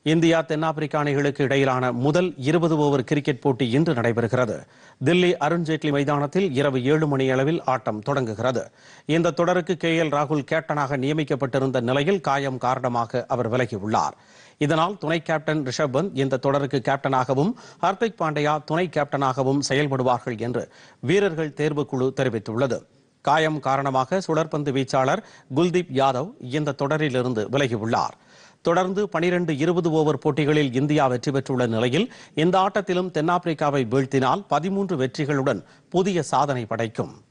India தென்னாப்பிரிக்கா அணிகளுக்கு இடையிலான முதல் இருபது ஓவர் கிரிக்கெட் போட்டி இன்று நடைபெறுகிறது தில்லி அருண்ஜேட்லி மைதானத்தில் இரவு ஏழு மணி அளவில் ஆட்டம் தொடங்குகிறது இந்த தொடருக்கு கே எல் ராகுல் கேப்டனாக நியமிக்கப்பட்டிருந்த நிலையில் காயம் காரணமாக அவர் விலகியுள்ளார் இதனால் துணை கேப்டன் ரிஷப் பந்த் இந்த தொடருக்கு கேப்டனாகவும் ஹர்திக் பாண்டியா துணை கேப்டனாகவும் செயல்படுவார்கள் என்று வீரர்கள் தேர்வுக்குழு தெரிவித்துள்ளது காயம் காரணமாக சுழற்பந்து வீச்சாளர் குல்தீப் யாதவ் இந்த தொடரிலிருந்து விலகியுள்ளார் தொடர்ந்து பனிரெண்டு இருபது ஓவர் போட்டிகளில் இந்தியா வெற்றி பெற்றுள்ள நிலையில் இந்த ஆட்டத்திலும் தென்னாப்பிரிக்காவை வீழ்த்தினால் பதிமூன்று வெற்றிகளுடன் புதிய சாதனை படைக்கும்